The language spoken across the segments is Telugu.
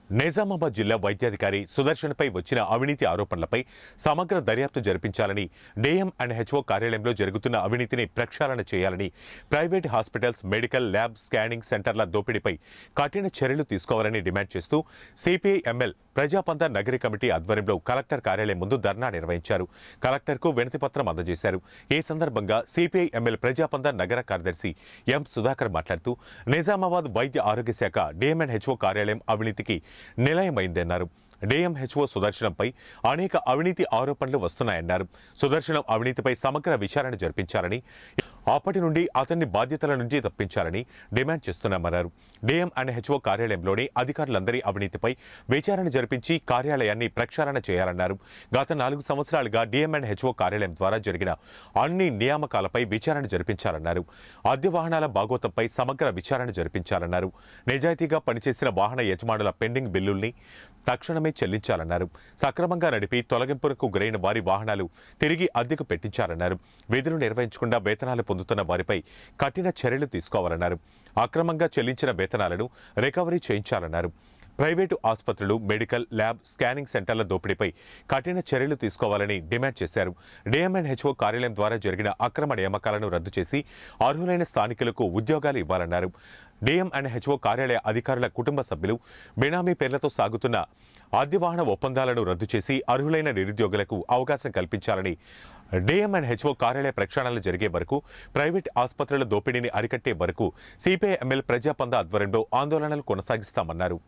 నిజామాబాద్ జిల్లా వైద్యాధికారి సుదర్శన్పై వచ్చిన అవినీతి ఆరోపణలపై సమగ్ర దర్యాప్తు జరిపించాలని డిఎం అండ్ హెచ్ఓ కార్యాలయంలో జరుగుతున్న అవినీతిని ప్రక్షాళన చేయాలని private hospitals medical lab scanning సెంటర్ల దోపిడీపై కఠిన చర్యలు తీసుకోవాలని డిమాండ్ చేస్తూ CPI ML Prajapantha Nagari committee ఆధ్వర్యంలో కలెక్టర్ కార్యాలయం ముందు ధర్నా నిర్వహించారు కలెక్టర్కు వినతి పత్రం అందజేశారు ఈ సందర్భంగా సిపిఐ ఎంఎల్ ప్రజాపంత నగర కార్యదర్శి ఎం సుధాకర్ మాట్లాడుతూ నిజామాబాద్ వైద్య ఆరోగ్య శాఖ డిఎంఎన్హెచ్ఓ కార్యాలయం అవినీతికి నిలయమైందన్నారు డిఎంహెచ్ఓ సుదర్శనంపై అనేక అవినీతి ఆరోపణలు వస్తున్నాయన్నారు సుదర్శనం అవినీతిపై సమగ్ర విచారణ జరిపించాలని అప్పటి నుండి అతన్ని బాధ్యతల నుంచి తప్పించాలని డిమాండ్ చేస్తున్నామన్నారు డిఎం అండ్ హెచ్ఓ కార్యాలయంలోని అధికారులందరి అవినీతిపై విచారణ జరిపించి కార్యాలయాన్ని ప్రక్షాళన చేయాలన్నారు గత నాలుగు సంవత్సరాలుగా డిఎం అండ్ హెచ్ఓ కార్యాలయం ద్వారా జరిగిన అన్ని నియామకాలపై విచారణ జరిపించాలన్నారు అద్దె వాహనాల బాగోతంపై సమగ్ర విచారణ జరిపించాలన్నారు నిజాయితీగా పనిచేసిన వాహన యజమానుల పెండింగ్ బిల్లుల్ని తక్షణమే చెల్లించాలన్నారు సక్రమంగా నడిపి తొలగింపులకు గురైన వారి వాహనాలు తిరిగి అద్దెకు పెట్టించాలన్నారు విధులు నిర్వహించకుండా వేతనాలు పొందుతున్న వారిపై కఠిన చర్యలు తీసుకోవాలన్నారు అక్రమంగా చెల్లించిన వేతనాలను రికవరీ చేయించాలన్నారు ప్రైవేటు ఆసుపత్రులు మెడికల్ ల్యాబ్ స్కానింగ్ సెంటర్ల దోపిడీపై కఠిన చర్యలు తీసుకోవాలని డిమాండ్ చేశారు డిఎంఎన్హెచ్ఓ కార్యాలయం ద్వారా జరిగిన అక్రమ నియామకాలను రద్దు చేసి అర్హులైన స్థానికులకు ఉద్యోగాలు ఇవ్వాలన్నారు డిఎం అండ్ హెచ్ఓ కార్యాలయ అధికారుల కుటుంబ సభ్యులు బినామీ పేర్లతో సాగుతున్న అద్దె వాహన ఒప్పందాలను రద్దు చేసి అర్హులైన నిరుద్యోగులకు అవకాశం కల్పించాలని డిఎం అండ్ హెచ్ఓ కార్యాలయ ప్రక్షాళనలు జరిగే వరకు ప్రైవేట్ ఆసుపత్రుల దోపిడీని అరికట్టే వరకు సిపిఐ ఎమ్మెల్యే ప్రజాపంద ఆధ్వర్యంలో ఆందోళనలు కొనసాగిస్తామన్నారు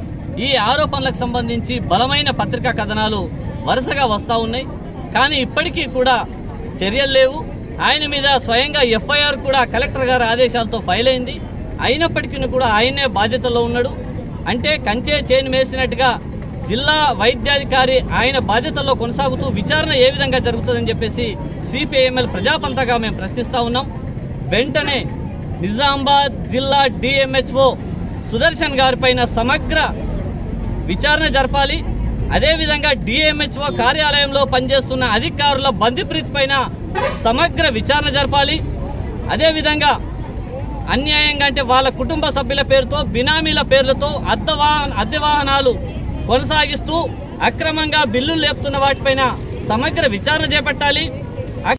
ఈ ఆరోపణలకు సంబంధించి బలమైన పత్రికా కథనాలు వరుసగా వస్తా ఉన్నాయి కానీ ఇప్పటికీ కూడా చర్యలు లేవు ఆయన మీద స్వయంగా ఎఫ్ఐఆర్ కూడా కలెక్టర్ గారి ఆదేశాలతో ఫైల్ అయింది అయినప్పటికీ కూడా ఆయనే బాధ్యతలో ఉన్నాడు అంటే కంచే చేను వేసినట్టుగా జిల్లా వైద్యాధికారి ఆయన బాధ్యతల్లో కొనసాగుతూ విచారణ ఏ విధంగా జరుగుతుందని చెప్పేసి సిపిఐఎంఎల్ ప్రజాపంతగా మేము ప్రశ్నిస్తా ఉన్నాం వెంటనే నిజామాబాద్ జిల్లా డిఎంహెచ్ఓ సుదర్శన్ గారిపైన సమగ్ర విచారణ జరపాలి అదేవిధంగా డిఎంహెచ్ఓ కార్యాలయంలో పనిచేస్తున్న అధికారుల బందిప్రీతి పైన సమగ్ర విచారణ జరపాలి అదేవిధంగా అన్యాయంగా అంటే వాళ్ళ కుటుంబ సభ్యుల పేరుతో బినామీల పేర్లతో అద్దె వాహన అద్దె వాహనాలు కొనసాగిస్తూ అక్రమంగా బిల్లులు లేపుతున్న వాటిపైన సమగ్ర విచారణ చేపట్టాలి